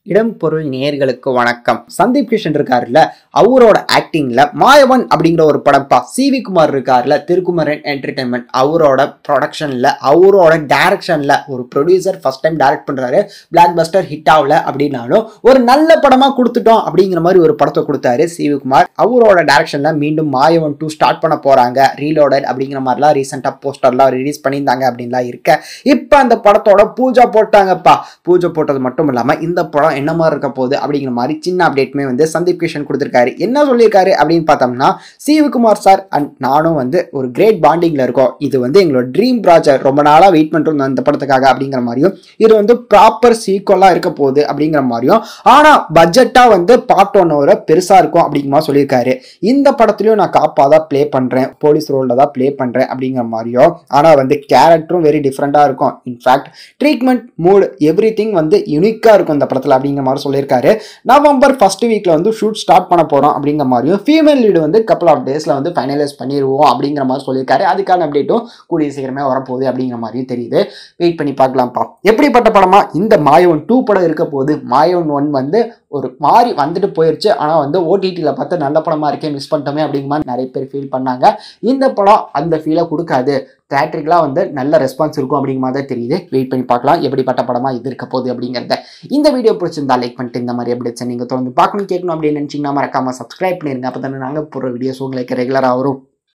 இடம் பொருள் நேயர்களுக்கு வணக்கம் சந்தீப் கிஷன் இருக்காருல்ல அவரோட ஆக்டிங்ல மாயவன் அப்படிங்கிற ஒரு படம்ப்பா சி வி குமார் இருக்காருல்ல திருக்குமரன் என்டர்டைன்மெண்ட் அவரோட ப்ரொடக்ஷன்ல அவரோட டைரக்ஷன்ல ஒரு ப்ரொடியூசர் ஃபர்ஸ்ட் டைம் டைரக்ட் பண்றாரு பிளாக் பஸ்டர் ஹிட் ஆகல அப்படின்னாலும் ஒரு நல்ல படமா கொடுத்துட்டோம் அப்படிங்கிற மாதிரி ஒரு படத்தை கொடுத்தாரு சி வி குமார் அவரோட டைரக்ஷன்ல மீண்டும் மாயவன் டூ ஸ்டார்ட் பண்ண போறாங்க ரீலோடட் அப்படிங்கிற மாதிரிலாம் ரீசெண்டா போஸ்டர்லாம் ரிலீஸ் பண்ணியிருந்தாங்க அப்படின்லாம் இருக்க இப்போ அந்த படத்தோட பூஜை போட்டாங்கப்பா பூஜை போட்டது மட்டும் இல்லாம இந்த படம் என்ன மாதிரி இருக்க போகுது அப்படிங்கிற மாதிரி சின்ன அப்டேட்டுமே வந்து சந்தீப் கிஷன் கொடுத்துருக்காரு என்ன சொல்லியிருக்காரு அப்படின்னு பார்த்தோம்னா சிவகுமார் சார் அண்ட் நானும் வந்து ஒரு கிரேட் பாண்டிங்ல இருக்கோம் இது வந்து எங்களோட ட்ரீம் ப்ராஜெக்ட் ரொம்ப நாளாக வெயிட் பண்ணிட்டு இந்த படத்துக்காக அப்படிங்கிற மாதிரியும் இது வந்து ப்ராப்பர் சீக்வலாக இருக்க போகுது அப்படிங்கிற மாதிரியும் ஆனால் பட்ஜெட்டாக வந்து பார்ட் ஒன்னோட பெருசாக இருக்கும் அப்படிங்கிற மாதிரி சொல்லியிருக்காரு இந்த படத்துலையும் நான் காப்பாக தான் ப்ளே பண்ணுறேன் போலீஸ் ரோலில் தான் ப்ளே பண்ணுறேன் அப்படிங்கிற மாதிரியும் ஆனால் வந்து கேரக்டரும் வெரி டிஃப்ரெண்ட்டாக இருக்கும் in fact treatment mood everything வந்து யூனிக்காக இருக்கும் இந்த படத்தில் அப்படிங்கிற மாதிரி சொல்லியிருக்காரு நவம்பர் ஃபர்ஸ்ட் வீக்கில் வந்து ஷூட் ஸ்டார்ட் பண்ண போகிறோம் அப்படிங்கிற மாதிரியும் ஃபீமேல் லீடு வந்து கப்பல் ஆஃப் டேஸில் வந்து ஃபைனலைஸ் பண்ணிடுவோம் அப்படிங்கிற மாதிரி சொல்லியிருக்காரு அதுக்கான அப்டேட்டும் கூடிய சீக்கிரமே வரப்போகுது அப்படிங்கிற மாதிரியும் தெரியுது வெயிட் பண்ணி பார்க்கலாம்ப்பா எப்படிப்பட்ட படமா இந்த மாயவன் டூ படம் இருக்க போகுது மாயவன் ஒன் வந்து ஒரு மாறி வந்துட்டு போயிருச்சு ஆனால் வந்து ஓடிடியில் பார்த்து நல்ல படமாக இருக்கே மிஸ் பண்ணிட்டோமே அப்படிங்கிற மாதிரி நிறைய பேர் ஃபீல் பண்ணாங்க இந்த படம் அந்த ஃபீலை கொடுக்காது தேட்டருக்குலாம் வந்து நல்ல ரெஸ்பான்ஸ் இருக்கும் அப்படிங்கிற மாதிரி தான் தெரியுது வெயிட் பண்ணி பார்க்கலாம் எப்படிப்பட்ட படமாக இது இருக்க போகுது அப்படிங்கிறத இந்த வீடியோ பிடிச்சிருந்தா லைக் பண்ணிட்டு இந்த மாதிரி அப்டேட்ஸை நீங்கள் தொடர்ந்து பார்க்கணும் கேட்கணும் அப்படின்னு நினச்சிங்கன்னா மறக்காமல் சப்ஸ்கிரைப் பண்ணிருங்க அப்போ தானே நாங்கள் போகிற வீடியோஸ் உங்களுக்கு ரெகுலராக வரும்